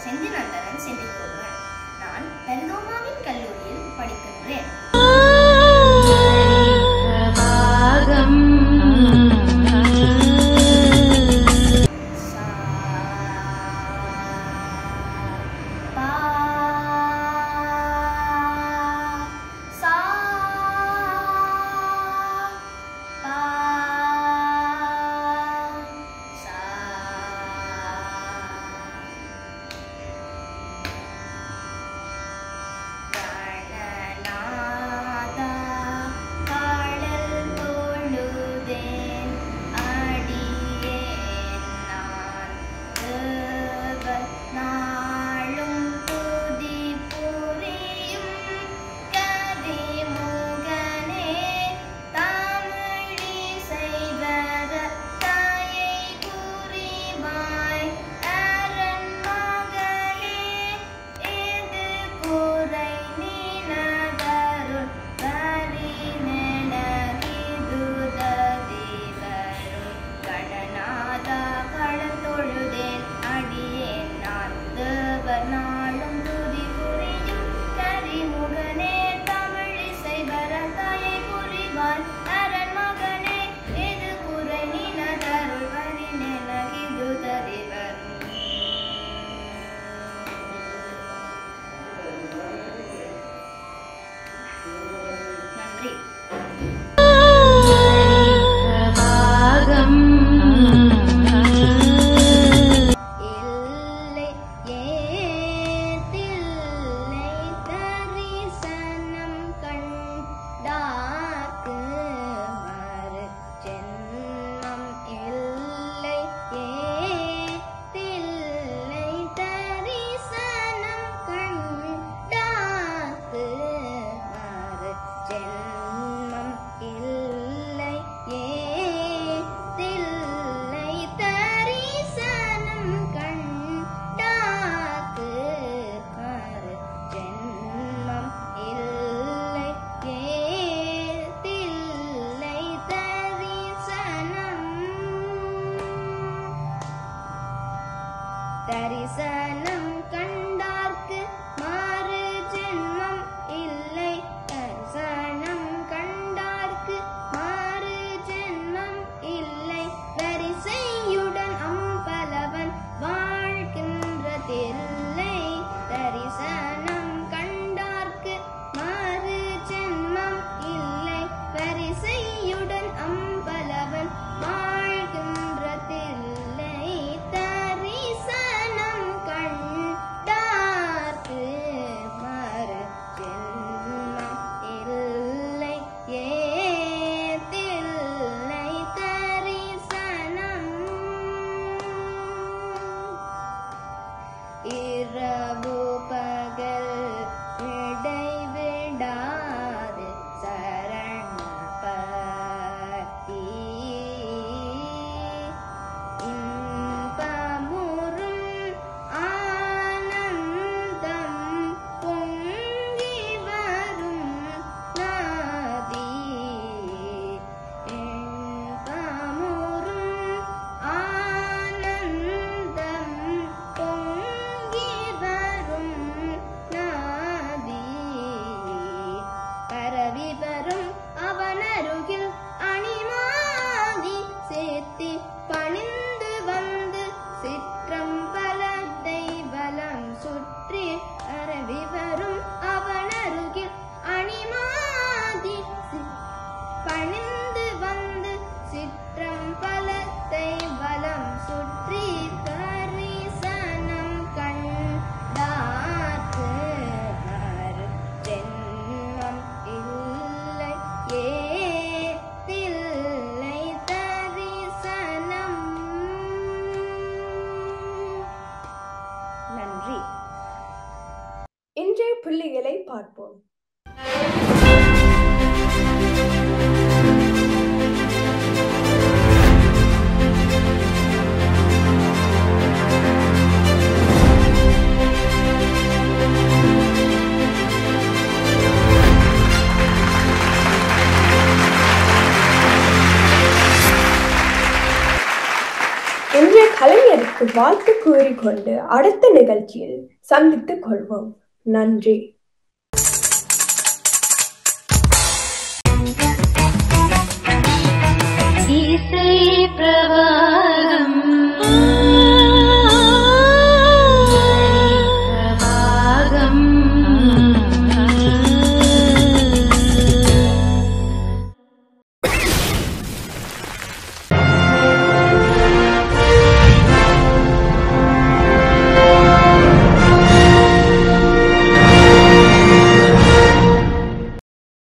செந்திநந்தனன் செந்திக்கொள்வன் நான் பெருதோமாவின் கல்லூரியில் படிக்கின்றேன் சா பா சா பா சா கணநாதா பாடல் தொழுதேன் அடியேன் நான் தேவர் நாளும் துதி புரியும் கரிமுகனே தமிழி செய்வர தாயை குறிவாய் அரண் மகனே இது குறை நினதருள் வரினெனகிதுதவி வரும் கடனாதா கடத்தொழுதேன் அடியேன் நான் தேவர் நாளும் துதி புரியும் கரிமுகனே தமிழிசை வரதாயை புரிவான் அரண் மகனே இது குறை நினதருள் வரினெனகிதுதவி வரும் நன்றி இல்லை ஏதில்லை தரிசனம் கண்டாக்கு மறு ஜென்மம் இல்லை ஏதில்லை தரிசனம் கண்டாக்கு மறு ஜென்மம் இல்லை ஏதில்லை தரிசனம் கண்டாக்கு மறு ஜென்மம் இல்லை ஏதில்லை தரிசனம் தரிசனம் கண்டார்க்கு மாறு ஜென்மம் இல்லை தரிசனம் கண்டார்க்கு மாறு ஜென்மம் இல்லை வரிசையுடன் அம்பலவன் வாழ்கின்றதில்லை தரிசனம் கண்டார்க்கு மாறு ஜென்மம் இல்லை வரிசையுடன் அம்பலவன் வாழ்கின்றதில்லை தரிசனம் கண்டார்க்கு மறு ஜென்மம் இல்லை ஏதில்லை தரிசனம் இரவு பகல் இடைவிடாது சரண பக்தி இன்பமுறும் ஆனந்தம் பொங்கி வரும் நதி இன்பமுறும் ஆனந்தம் பொங்கி வரும் நதி பரவி வரும் அவனருகில் அணிமாதி சேர்த்தி பணிந்து வந்து சிற்றம்பலத்தை வலம் சுற்றி பரவி வரும் அவனருகில் அணிமாதி சி- பணிந்து வந்து சிற்றம்பலத்தை வலம் சுற்றி தரிசனம் கண்டார்க்கு மறு ஜென்மம் இல்லை ஏதில்லை தரிசனம் நன்றி இன்றைய புள்ளிகளை பார்ப்போம் இன்றைய கலைஞருக்கு வாழ்த்து கூறிக்கொண்டு அடுத்த நிகழ்ச்சியில் சந்தித்துக் கொள்வோம் நன்றி